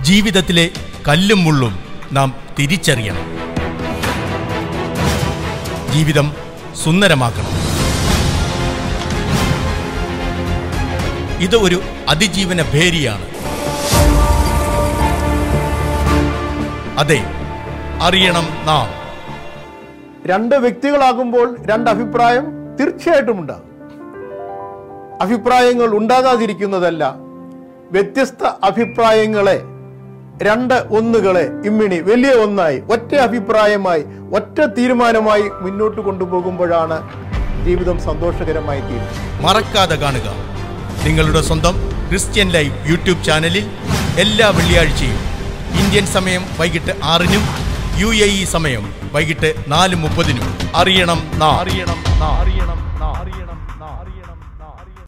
ജീവിതത്തിലെ കല്ലും മുള്ളും നാം തിരിച്ചറിയണം ജീവിതം സുന്ദരമാക്കണം ഇത് ഒരു അതിജീവന ഭേരിയാണ് അതെ അറിയണം നാം രണ്ട് വ്യക്തികളാകുമ്പോൾ രണ്ട് അഭിപ്രായം തീർച്ചയായിട്ടും ഉണ്ടാകും അഭിപ്രായങ്ങൾ ഉണ്ടാകാതിരിക്കുന്നതല്ല വ്യത്യസ്ത അഭിപ്രായങ്ങളെ രണ്ട് ഒന്നുകളെ ഇമ്മിണി വലിയ ഒന്നായി ഒറ്റ അഭിപ്രായമായി ഒറ്റ തീരുമാനമായി മുന്നോട്ട് കൊണ്ടുപോകുമ്പോഴാണ് ജീവിതം സന്തോഷകരമായി തീരുന്നത് മറക്കാതെ കാണുക നിങ്ങളുടെ സ്വന്തം ക്രിസ്ത്യൻ ലൈവ് യൂട്യൂബ് ചാനലിൽ എല്ലാ വെള്ളിയാഴ്ചയും ഇന്ത്യൻ സമയം വൈകിട്ട് ആറിനും യു എ ഇ സമയം വൈകിട്ട് നാല് മുപ്പതിനും അറിയണം നാം അറിയണം നാം അറിയണം നാം അറിയണം